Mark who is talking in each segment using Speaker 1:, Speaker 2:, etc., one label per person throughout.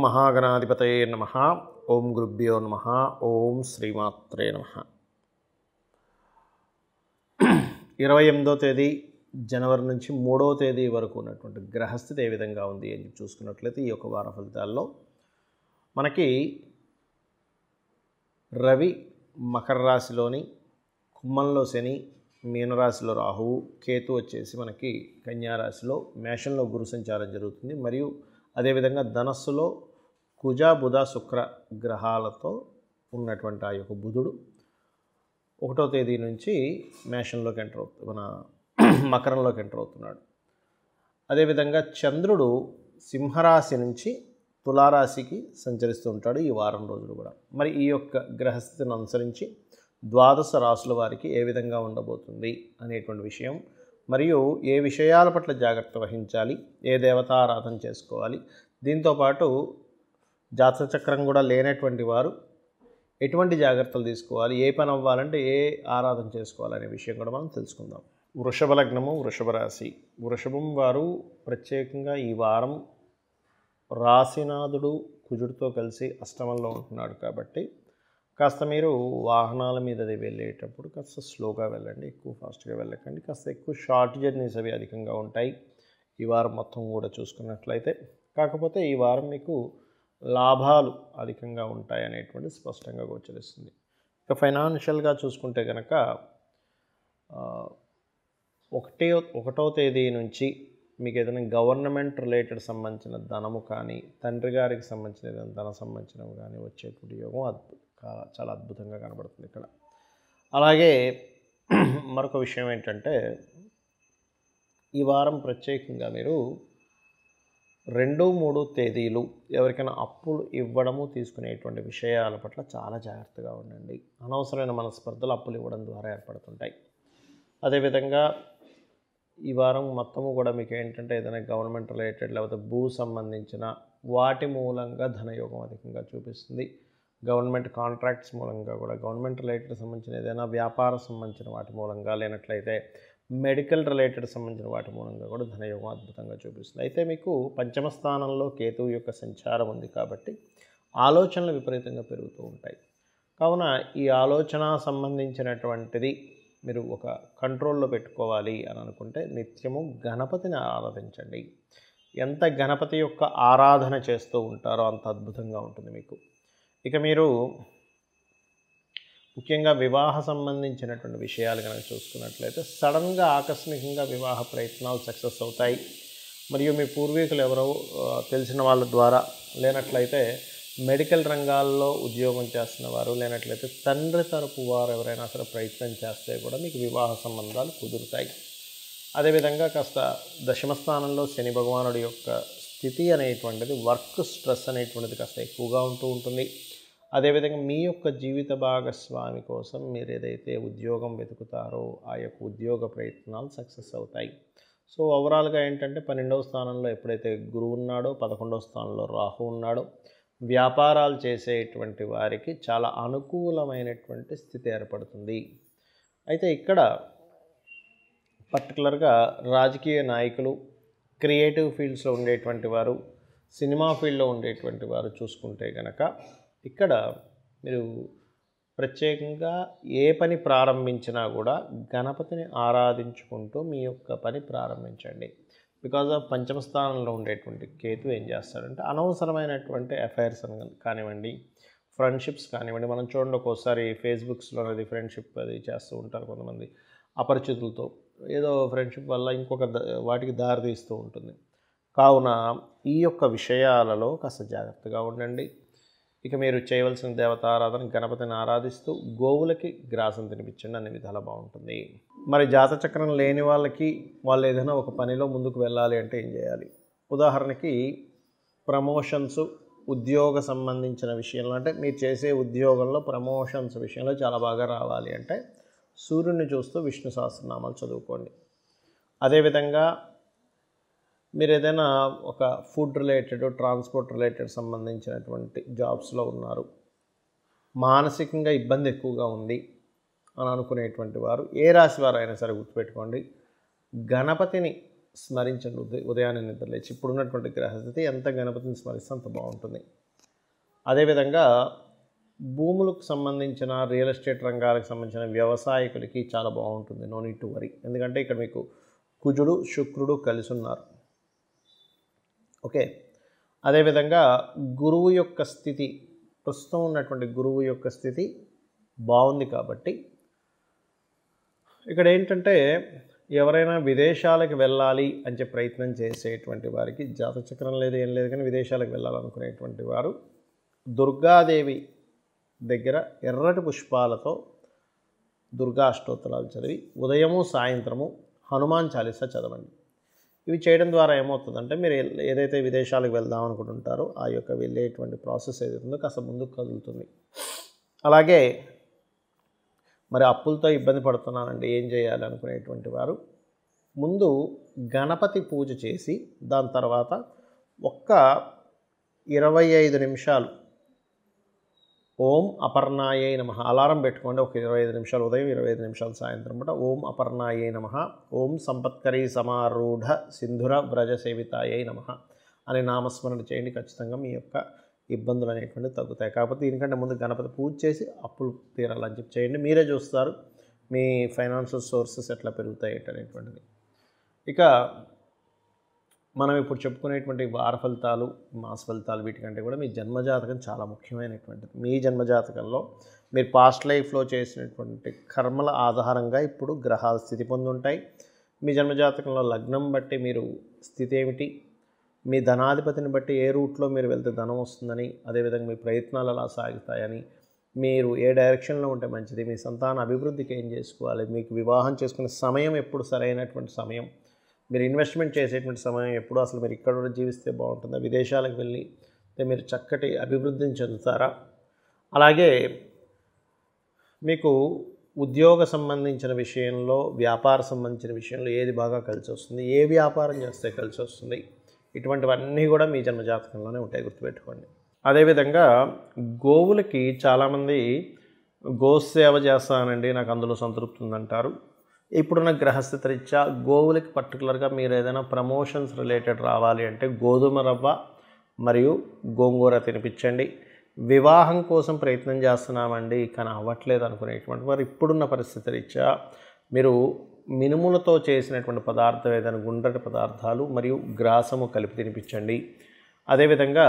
Speaker 1: మహాగణాధిపతయే నమ ఓం గురుభ్యో నమ ఓం శ్రీమాత్రే నమ ఇరవై ఎనిమిదో తేదీ జనవరి నుంచి మూడవ తేదీ వరకు ఉన్నటువంటి గ్రహస్థితి ఏ విధంగా ఉంది అని చూసుకున్నట్లయితే ఈ యొక్క వార ఫలితాల్లో మనకి రవి మకర రాశిలోని కుంభంలో శని మీనరాశిలో రాహువు కేతు వచ్చేసి మనకి కన్యా రాశిలో మేషంలో గురు సంచారం జరుగుతుంది మరియు అదేవిధంగా ధనస్సులో కుజ బుధ శుక్ర గ్రహాలతో ఉన్నటువంటి ఆ యొక్క బుధుడు ఒకటో తేదీ నుంచి మేషంలోకి ఎంటర్ అవుతుంది మన మకరంలోకి ఎంటర్ అవుతున్నాడు అదేవిధంగా చంద్రుడు సింహరాశి నుంచి తులారాశికి సంచరిస్తూ ఉంటాడు ఈ వారం రోజులు కూడా మరి ఈ యొక్క గ్రహస్థితిని అనుసరించి ద్వాదశ రాసుల వారికి ఏ విధంగా ఉండబోతుంది అనేటువంటి విషయం మరియు ఏ విషయాల పట్ల జాగ్రత్త వహించాలి ఏ దేవతారాధన చేసుకోవాలి దీంతోపాటు జాతక చక్రం కూడా లేనటువంటి వారు ఎటువంటి జాగ్రత్తలు తీసుకోవాలి ఏ పని అవ్వాలంటే ఏ ఆరాధన చేసుకోవాలనే విషయం కూడా మనం తెలుసుకుందాం వృషభ లగ్నము వృషభ రాశి వృషభం వారు ప్రత్యేకంగా ఈ వారం రాశినాథుడు కుజుడితో కలిసి అష్టమంలో ఉంటున్నాడు కాబట్టి కాస్త మీరు వాహనాల మీద అది వెళ్ళేటప్పుడు కాస్త స్లోగా వెళ్ళండి ఎక్కువ ఫాస్ట్గా వెళ్ళకండి కాస్త ఎక్కువ షార్ట్ జర్నీస్ అవి అధికంగా ఉంటాయి ఈ వారం మొత్తం కూడా చూసుకున్నట్లయితే కాకపోతే ఈ వారం మీకు లాభాలు అధికంగా ఉంటాయి అనేటువంటి స్పష్టంగా గోచరిస్తుంది ఇక ఫైనాన్షియల్గా చూసుకుంటే కనుక ఒకటే ఒకటో తేదీ నుంచి మీకు ఏదైనా గవర్నమెంట్ రిలేటెడ్ సంబంధించిన ధనము కానీ తండ్రి గారికి సంబంధించిన ఏదైనా ధన సంబంధించినవి కానీ వచ్చేటువంటి యోగం అద్భుత చాలా అద్భుతంగా కనబడుతుంది ఇక్కడ అలాగే మరొక విషయం ఏంటంటే ఈ వారం ప్రత్యేకంగా మీరు రెండు మూడు తేదీలు ఎవరికైనా అప్పులు ఇవ్వడము తీసుకునేటువంటి విషయాల పట్ల చాలా జాగ్రత్తగా ఉండండి అనవసరమైన మనస్పర్ధలు అప్పులు ఇవ్వడం ద్వారా ఏర్పడుతుంటాయి అదేవిధంగా ఈ వారం మొత్తము కూడా మీకు ఏంటంటే ఏదైనా గవర్నమెంట్ రిలేటెడ్ లేకపోతే భూ సంబంధించిన వాటి మూలంగా ధనయోగం అధికంగా చూపిస్తుంది గవర్నమెంట్ కాంట్రాక్ట్స్ మూలంగా కూడా గవర్నమెంట్ రిలేటెడ్ సంబంధించిన ఏదైనా వ్యాపార సంబంధించిన వాటి మూలంగా లేనట్లయితే మెడికల్ రిలేటెడ్ సంబంధించిన వాటి మూలంగా కూడా ధనయోగం అద్భుతంగా చూపిస్తుంది అయితే మీకు పంచమ స్థానంలో కేతువు యొక్క సంచారం ఉంది కాబట్టి ఆలోచనలు విపరీతంగా పెరుగుతూ ఉంటాయి కావున ఈ ఆలోచన సంబంధించినటువంటిది మీరు ఒక కంట్రోల్లో పెట్టుకోవాలి అని అనుకుంటే నిత్యము గణపతిని ఆరాధించండి ఎంత గణపతి యొక్క ఆరాధన చేస్తూ ఉంటారో అంత అద్భుతంగా ఉంటుంది మీకు ఇక మీరు ముఖ్యంగా వివాహ సంబంధించినటువంటి విషయాలు కనుక చూసుకున్నట్లయితే సడన్గా ఆకస్మికంగా వివాహ ప్రయత్నాలు సక్సెస్ అవుతాయి మరియు మీ పూర్వీకులు ఎవరో తెలిసిన వాళ్ళ ద్వారా లేనట్లయితే మెడికల్ రంగాల్లో ఉద్యోగం చేస్తున్న వారు లేనట్లయితే తండ్రి తరపు వారు ఎవరైనా సరే ప్రయత్నం చేస్తే కూడా మీకు వివాహ సంబంధాలు కుదురుతాయి అదేవిధంగా కాస్త దశమస్థానంలో శని భగవానుడి యొక్క స్థితి అనేటువంటిది వర్క్ స్ట్రెస్ అనేటువంటిది కాస్త ఎక్కువగా ఉంటూ ఉంటుంది అదేవిధంగా మీ యొక్క జీవిత భాగస్వామి కోసం మీరు ఏదైతే ఉద్యోగం వెతుకుతారో ఆ యొక్క ఉద్యోగ ప్రయత్నాలు సక్సెస్ అవుతాయి సో ఓవరాల్గా ఏంటంటే పన్నెండవ స్థానంలో ఎప్పుడైతే గురువు ఉన్నాడో పదకొండవ స్థానంలో రాహు ఉన్నాడో వ్యాపారాలు చేసేటువంటి వారికి చాలా అనుకూలమైనటువంటి స్థితి ఏర్పడుతుంది అయితే ఇక్కడ పర్టికులర్గా రాజకీయ నాయకులు క్రియేటివ్ ఫీల్డ్స్లో ఉండేటువంటి వారు సినిమా ఫీల్డ్లో ఉండేటువంటి వారు చూసుకుంటే కనుక ఇక్కడ మీరు ప్రత్యేకంగా ఏ పని ప్రారంభించినా కూడా గణపతిని ఆరాధించుకుంటూ మీ యొక్క పని ప్రారంభించండి బికాజ్ ఆఫ్ పంచమ స్థానంలో ఉండేటువంటి కేతు ఏం చేస్తాడంటే అనవసరమైనటువంటి అఫైర్స్ కానివ్వండి ఫ్రెండ్షిప్స్ కానివ్వండి మనం చూడండి ఒక్కోసారి ఫేస్బుక్స్లో అది ఫ్రెండ్షిప్ అది చేస్తూ ఉంటారు కొంతమంది అపరిచితులతో ఏదో ఫ్రెండ్షిప్ వల్ల ఇంకొక వాటికి దారి తీస్తూ ఉంటుంది కావున ఈ యొక్క విషయాలలో కాస్త జాగ్రత్తగా ఉండండి ఇక మీరు చేయవలసిన దేవతారాధన గణపతిని ఆరాధిస్తూ గోవులకి గ్రాసం తినిపించండి అన్ని విధాలా బాగుంటుంది మరి జాతచక్రం లేని వాళ్ళకి వాళ్ళు ఏదైనా ఒక పనిలో ముందుకు వెళ్ళాలి అంటే ఏం చేయాలి ఉదాహరణకి ప్రమోషన్స్ ఉద్యోగ సంబంధించిన విషయంలో అంటే మీరు చేసే ఉద్యోగంలో ప్రమోషన్స్ విషయంలో చాలా బాగా రావాలి అంటే సూర్యుడిని చూస్తూ విష్ణు సహస్రనామాలు చదువుకోండి అదేవిధంగా మీరు ఏదైనా ఒక ఫుడ్ రిలేటెడ్ ట్రాన్స్పోర్ట్ రిలేటెడ్ సంబంధించినటువంటి జాబ్స్లో ఉన్నారు మానసికంగా ఇబ్బంది ఎక్కువగా ఉంది అని అనుకునేటువంటి వారు ఏ రాశి వారు అయినా సరే గుర్తుపెట్టుకోండి గణపతిని స్మరించండి ఉదయ ఉదయాన్నే నిద్రలేచి ఇప్పుడున్నటువంటి గ్రహస్థితి ఎంత గణపతిని స్మరిస్తే అంత బాగుంటుంది అదేవిధంగా భూములకు సంబంధించిన రియల్ ఎస్టేట్ రంగాలకు సంబంధించిన వ్యవసాయకులకి చాలా బాగుంటుంది నో నీట్ టు వరీ ఎందుకంటే ఇక్కడ మీకు కుజుడు శుక్రుడు కలిసి ఉన్నారు ఓకే అదేవిధంగా గురువు యొక్క స్థితి ప్రస్తుతం ఉన్నటువంటి గురువు యొక్క స్థితి బాగుంది కాబట్టి ఇక్కడ ఏంటంటే ఎవరైనా విదేశాలకు వెళ్ళాలి అని చెప్పి ప్రయత్నం చేసేటువంటి వారికి జాతచక్రం లేదు ఏం లేదు కానీ విదేశాలకు వెళ్ళాలనుకునేటువంటి వారు దుర్గాదేవి దగ్గర ఎర్రటి పుష్పాలతో దుర్గా అష్టోత్తరాలు చదివి ఉదయము సాయంత్రము హనుమాన్ చాలీసా చదవండి ఇవి చేయడం ద్వారా ఏమవుతుందంటే మీరు ఏ- ఏదైతే విదేశాలకు వెళ్దాం అనుకుంటుంటారో ఆ యొక్క వెళ్ళేటువంటి ప్రాసెస్ ఏదైతే ఉందో కాస్త ముందుకు కదులుతుంది అలాగే మరి అప్పులతో ఇబ్బంది పడుతున్నానండి ఏం చేయాలి అనుకునేటువంటి వారు ముందు గణపతి పూజ చేసి దాని తర్వాత ఒక్క ఇరవై ఐదు నిమిషాలు ఓం అపర్ణాయే నమ అలారం పెట్టుకోండి ఒక ఇరవై ఐదు నిమిషాలు ఉదయం ఇరవై ఐదు నిమిషాలు సాయంత్రం పూట ఓం అపర్ణాయే నమ ఓం సంపత్కరీ సమారూఢ సింధుర వ్రజ సేవితాయే నమ అనే నామస్మరణ చేయండి ఖచ్చితంగా మీ యొక్క ఇబ్బందులు అనేటువంటివి తగ్గుతాయి కాకపోతే దీనికంటే ముందు గణపతి పూజ చేసి అప్పులు తీరాలని చెప్పి చేయండి మీరే చూస్తారు మీ ఫైనాన్షియల్ సోర్సెస్ ఎట్లా పెరుగుతాయి అనేటువంటిది ఇక మనం ఇప్పుడు చెప్పుకునేటువంటి వార ఫలితాలు మాస ఫలితాలు వీటికంటే కూడా మీ జన్మజాతకం చాలా ముఖ్యమైనటువంటిది మీ జన్మజాతకంలో మీరు పాస్ట్ లైఫ్లో చేసినటువంటి కర్మల ఆధారంగా ఇప్పుడు గ్రహాలు స్థితి పొంది ఉంటాయి మీ జన్మజాతకంలో లగ్నం బట్టి మీరు స్థితి ఏమిటి మీ ధనాధిపతిని బట్టి ఏ రూట్లో మీరు వెళ్తే ధనం వస్తుందని అదేవిధంగా మీ ప్రయత్నాలు ఎలా సాగుతాయని మీరు ఏ డైరెక్షన్లో ఉంటే మంచిది మీ సంతాన అభివృద్ధికి ఏం చేసుకోవాలి మీకు వివాహం చేసుకునే సమయం ఎప్పుడు సరైనటువంటి సమయం మీరు ఇన్వెస్ట్మెంట్ చేసేటువంటి సమయం ఎప్పుడు అసలు మీరు ఇక్కడ ఉండి జీవిస్తే బాగుంటుందా విదేశాలకు వెళ్ళి అయితే మీరు చక్కటి అభివృద్ధిని చెందుతారా అలాగే మీకు ఉద్యోగ సంబంధించిన విషయంలో వ్యాపార సంబంధించిన విషయంలో ఏది బాగా కలిసి వస్తుంది ఏ వ్యాపారం చేస్తే కలిసి వస్తుంది ఇటువంటివన్నీ కూడా మీ జన్మజాతకంలోనే ఉంటాయి గుర్తుపెట్టుకోండి అదేవిధంగా గోవులకి చాలామంది గోసేవ చేస్తానండి నాకు అందులో సంతృప్తి ఉందంటారు ఇప్పుడున్న గ్రహస్థితి రీత్యా గోవులకి పర్టికులర్గా మీరు ఏదైనా ప్రమోషన్స్ రిలేటెడ్ రావాలి అంటే గోధుమ రవ్వ మరియు గోంగూర తినిపించండి వివాహం కోసం ప్రయత్నం చేస్తున్నామండి కానీ అవ్వట్లేదు అనుకునేటువంటి వారు ఇప్పుడున్న పరిస్థితి రీత్యా మీరు మినుములతో చేసినటువంటి పదార్థం ఏదైనా గుండ్రటి పదార్థాలు మరియు గ్రాసము కలిపి తినిపించండి అదేవిధంగా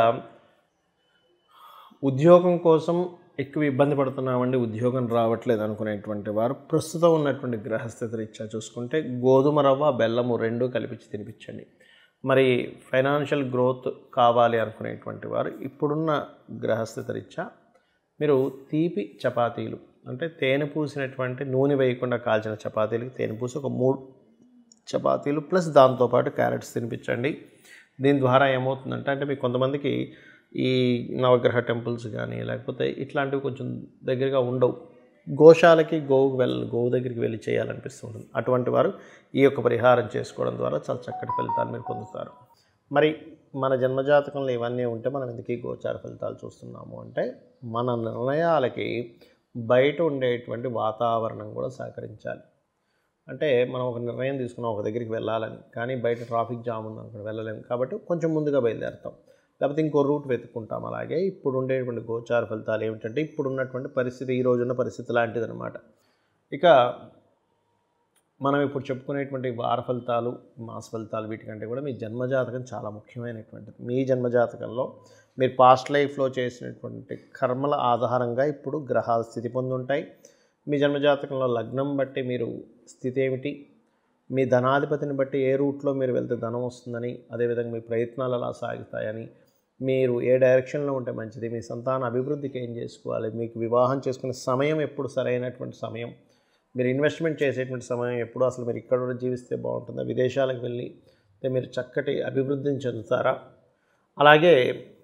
Speaker 1: ఉద్యోగం కోసం ఎక్కువ ఇబ్బంది పడుతున్నామండి ఉద్యోగం రావట్లేదు అనుకునేటువంటి వారు ప్రస్తుతం ఉన్నటువంటి గ్రహస్థితి రీత్యా చూసుకుంటే గోధుమ రవ్వ బెల్లము రెండు కలిపించి తినిపించండి మరి ఫైనాన్షియల్ గ్రోత్ కావాలి అనుకునేటువంటి వారు ఇప్పుడున్న గ్రహస్థితి రీత్యా మీరు తీపి చపాతీలు అంటే తేనె పూసినటువంటి నూనె వేయకుండా కాల్చిన చపాతీలకి తేనె పూసి ఒక మూడు చపాతీలు ప్లస్ దాంతోపాటు క్యారెట్స్ తినిపించండి దీని ద్వారా ఏమవుతుందంటే అంటే మీకు కొంతమందికి ఈ నవగ్రహ టెంపుల్స్ కానీ లేకపోతే ఇట్లాంటివి కొంచెం దగ్గరగా ఉండవు గోశాలకి గోవుకు వెళ్ళ గోవు దగ్గరికి వెళ్ళి చేయాలనిపిస్తుంటుంది అటువంటి వారు ఈ యొక్క పరిహారం చేసుకోవడం ద్వారా చాలా చక్కటి ఫలితాలు మీరు పొందుతారు మరి మన జన్మజాతకంలో ఇవన్నీ ఉంటే మనం ఎందుకు ఈ గోచార ఫలితాలు చూస్తున్నాము అంటే మన నిర్ణయాలకి బయట ఉండేటువంటి వాతావరణం కూడా సహకరించాలి అంటే మనం ఒక నిర్ణయం తీసుకున్నాం ఒక దగ్గరికి వెళ్ళాలని కానీ బయట ట్రాఫిక్ జామ్ ఉంది అక్కడ వెళ్ళలేము కాబట్టి కొంచెం ముందుగా బయలుదేరుతాం లేకపోతే ఇంకో రూట్ వెతుక్కుంటాం అలాగే ఇప్పుడు ఉండేటువంటి గోచార ఫలితాలు ఏమిటంటే ఇప్పుడు ఉన్నటువంటి పరిస్థితి ఈ రోజున్న పరిస్థితి లాంటిది అనమాట ఇక మనం ఇప్పుడు చెప్పుకునేటువంటి వార ఫలితాలు మాస ఫలితాలు వీటికంటే కూడా మీ జన్మజాతకం చాలా ముఖ్యమైనటువంటిది మీ జన్మజాతకంలో మీరు పాస్ట్ లైఫ్లో చేసినటువంటి కర్మల ఆధారంగా ఇప్పుడు గ్రహాలు స్థితి పొంది ఉంటాయి మీ జన్మజాతకంలో లగ్నం బట్టి మీరు స్థితి ఏమిటి మీ ధనాధిపతిని బట్టి ఏ రూట్లో మీరు వెళ్తే ధనం వస్తుందని అదేవిధంగా మీ ప్రయత్నాలు ఎలా సాగుతాయని మీరు ఏ డైరెక్షన్లో ఉంటే మంచిది మీ సంతాన అభివృద్ధికి ఏం చేసుకోవాలి మీకు వివాహం చేసుకునే సమయం ఎప్పుడు సరైనటువంటి సమయం మీరు ఇన్వెస్ట్మెంట్ చేసేటువంటి సమయం ఎప్పుడు అసలు మీరు ఇక్కడ ఉండి జీవిస్తే బాగుంటుందా విదేశాలకు వెళ్ళి అయితే మీరు చక్కటి అభివృద్ధిని చెందుతారా అలాగే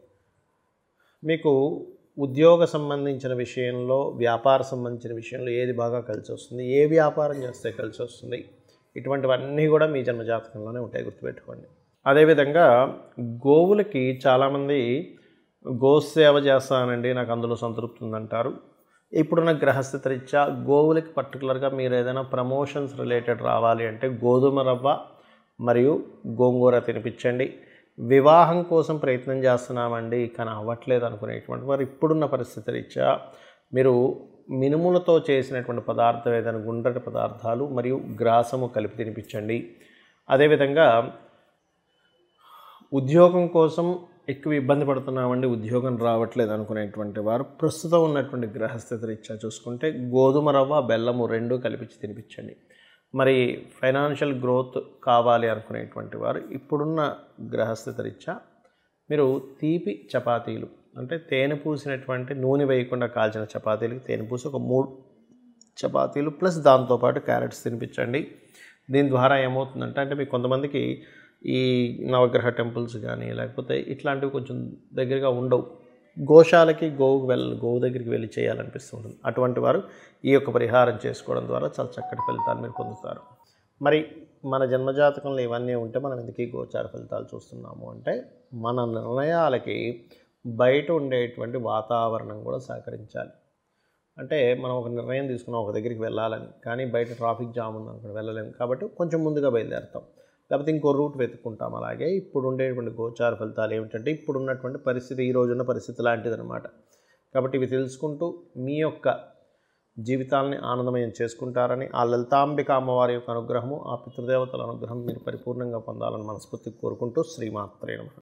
Speaker 1: మీకు ఉద్యోగ సంబంధించిన విషయంలో వ్యాపార సంబంధించిన విషయంలో ఏది బాగా కలిసి వస్తుంది ఏ వ్యాపారం చేస్తే కలిసి వస్తుంది ఇటువంటివన్నీ కూడా మీ జన్మ జాతకంలోనే ఉంటాయి గుర్తుపెట్టుకోండి అదేవిధంగా గోవులకి చాలామంది గోసేవ చేస్తానండి నాకు అందులో సంతృప్తి ఉందంటారు ఇప్పుడున్న గ్రహస్థితి రీత్యా గోవులకి పర్టికులర్గా మీరు ఏదైనా ప్రమోషన్స్ రిలేటెడ్ రావాలి అంటే గోధుమ రవ్వ మరియు గోంగూర తినిపించండి వివాహం కోసం ప్రయత్నం చేస్తున్నామండి కానీ అవ్వట్లేదు అనుకునేటువంటి వారు ఇప్పుడున్న పరిస్థితి రీత్యా మీరు మినుములతో చేసినటువంటి పదార్థం ఏదైనా గుండ్రటి పదార్థాలు మరియు గ్రాసము కలిపి తినిపించండి అదేవిధంగా ఉద్యోగం కోసం ఎక్కువ ఇబ్బంది పడుతున్నామండి ఉద్యోగం రావట్లేదు అనుకునేటువంటి వారు ప్రస్తుతం ఉన్నటువంటి గ్రహస్థితి రీత్యా చూసుకుంటే గోధుమ రవ్వ బెల్లము రెండు కలిపించి తినిపించండి మరి ఫైనాన్షియల్ గ్రోత్ కావాలి అనుకునేటువంటి వారు ఇప్పుడున్న గ్రహస్థితి రీత్యా మీరు తీపి చపాతీలు అంటే తేనె పూసినటువంటి నూనె వేయకుండా కాల్చిన చపాతీలకు తేనె పూసి ఒక మూడు చపాతీలు ప్లస్ దాంతోపాటు క్యారెట్స్ తినిపించండి దీని ద్వారా ఏమవుతుందంటే అంటే మీకు కొంతమందికి ఈ నవగ్రహ టెంపుల్స్ కానీ లేకపోతే ఇట్లాంటివి కొంచెం దగ్గరగా ఉండవు గోశాలకి గోవుకు వెళ్ళ గోవు దగ్గరికి వెళ్ళి చేయాలనిపిస్తుంటుంది అటువంటి వారు ఈ యొక్క పరిహారం చేసుకోవడం ద్వారా చాలా చక్కటి ఫలితాలు మీరు పొందుతారు మరి మన జన్మజాతకంలో ఇవన్నీ ఉంటే మనం ఎందుకు ఈ గోచార ఫలితాలు చూస్తున్నాము అంటే మన నిర్ణయాలకి బయట ఉండేటువంటి వాతావరణం కూడా సహకరించాలి అంటే మనం ఒక నిర్ణయం తీసుకున్నాం ఒక దగ్గరికి వెళ్ళాలని కానీ బయట ట్రాఫిక్ జామ్ ఉంది అనుకుని వెళ్ళలేము కాబట్టి కొంచెం ముందుగా బయలుదేరుతాం లేకపోతే ఇంకో రూట్ వెతుక్కుంటాం అలాగే ఇప్పుడు ఉండేటువంటి గోచార ఫలితాలు ఏమిటంటే ఇప్పుడు ఉన్నటువంటి పరిస్థితి ఈ రోజున్న పరిస్థితి లాంటిదన్నమాట కాబట్టి ఇవి తెలుసుకుంటూ మీ యొక్క జీవితాలని ఆనందమయం చేసుకుంటారని ఆ లలితాంబిక అమ్మవారి యొక్క అనుగ్రహము ఆ పితృదేవతల అనుగ్రహం మీరు పరిపూర్ణంగా పొందాలని మనస్ఫూర్తిగా కోరుకుంటూ శ్రీమాత్రే నమః